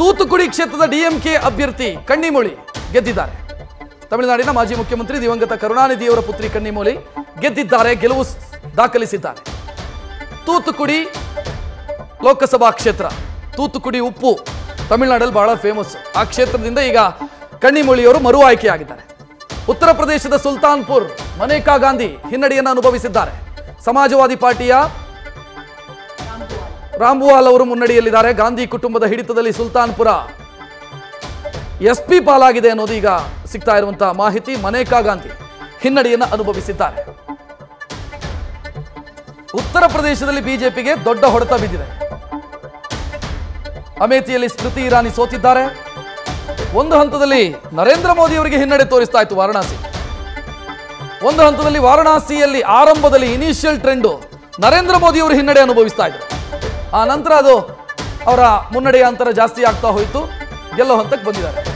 ತೂತುಕುಡಿ ಕ್ಷೇತ್ರದ ಡಿಎಂಕೆ ಅಭ್ಯರ್ಥಿ ಕಣ್ಣಿಮೊಳಿ ಗೆದ್ದಿದ್ದಾರೆ ತಮಿಳುನಾಡಿನ ಮಾಜಿ ಮುಖ್ಯಮಂತ್ರಿ ದಿವಂಗತ ಕರುಣಾನಿಧಿಯವರ ಪುತ್ರಿ ಕಣ್ಣಿಮೊಳಿ ಗೆದ್ದಿದ್ದಾರೆ ಗೆಲುವು ಸ್- ದಾಖಲಿಸಿದ್ದಾರೆ ತೂತುಕುಡಿ ಲೋಕಸಭಾ ಕ್ಷೇತ್ರ ತೂತುಕುಡಿ ಉಪ್ಪು ತಮಿಳುನಾಡಲ್ಲಿ ಬಹಳ ಫೇಮಸ್ ಆ ಕ್ಷೇತ್ರದಿಂದ ಈಗ ಕಣ್ಣಿಮೊಳಿಯವರು ಮರು ಆಯ್ಕೆಯಾಗಿದ್ದಾರೆ ಉತ್ತರ ಪ್ರದೇಶದ ಸುಲ್ತಾನ್ಪುರ್ ಮನೇಕಾ ಗಾಂಧಿ ಹಿನ್ನಡೆಯನ್ನು ಅನುಭವಿಸಿದ್ದಾರೆ ಸಮಾಜವಾದಿ ಪಾರ್ಟಿಯ ರಾಮ್ಬುವಾಲ್ ಅವರು ಮುನ್ನಡೆಯಲ್ಲಿದ್ದಾರೆ ಗಾಂಧಿ ಕುಟುಂಬದ ಹಿಡಿತದಲ್ಲಿ ಸುಲ್ತಾನ್ಪುರ ಎಸ್ ಪಿ ಪಾಲಾಗಿದೆ ಅನ್ನೋದು ಈಗ ಸಿಗ್ತಾ ಇರುವಂತಹ ಮಾಹಿತಿ ಮನೇಕಾ ಗಾಂಧಿ ಹಿನ್ನಡೆಯನ್ನು ಅನುಭವಿಸಿದ್ದಾರೆ ಉತ್ತರ ಪ್ರದೇಶದಲ್ಲಿ ಬಿಜೆಪಿಗೆ ದೊಡ್ಡ ಹೊಡೆತ ಬಿದ್ದಿದೆ ಅಮೇಥಿಯಲ್ಲಿ ಸ್ಮೃತಿ ಇರಾನಿ ಸೋತಿದ್ದಾರೆ ಒಂದು ಹಂತದಲ್ಲಿ ನರೇಂದ್ರ ಮೋದಿ ಅವರಿಗೆ ಹಿನ್ನಡೆ ತೋರಿಸ್ತಾ ಇತ್ತು ವಾರಣಾಸಿ ಒಂದು ಹಂತದಲ್ಲಿ ವಾರಣಾಸಿಯಲ್ಲಿ ಆರಂಭದಲ್ಲಿ ಇನಿಷಿಯಲ್ ಟ್ರೆಂಡು ನರೇಂದ್ರ ಮೋದಿ ಅವರು ಹಿನ್ನಡೆ ಅನುಭವಿಸ್ತಾ ಇದ್ರು ಆ ನಂತರ ಅದು ಅವರ ಮುನ್ನಡೆಯ ಅಂತರ ಜಾಸ್ತಿ ಆಗ್ತಾ ಹೋಯಿತು ಗೆಲ್ಲೋ ಹಂತಕ್ಕೆ ಬಂದಿದ್ದಾರೆ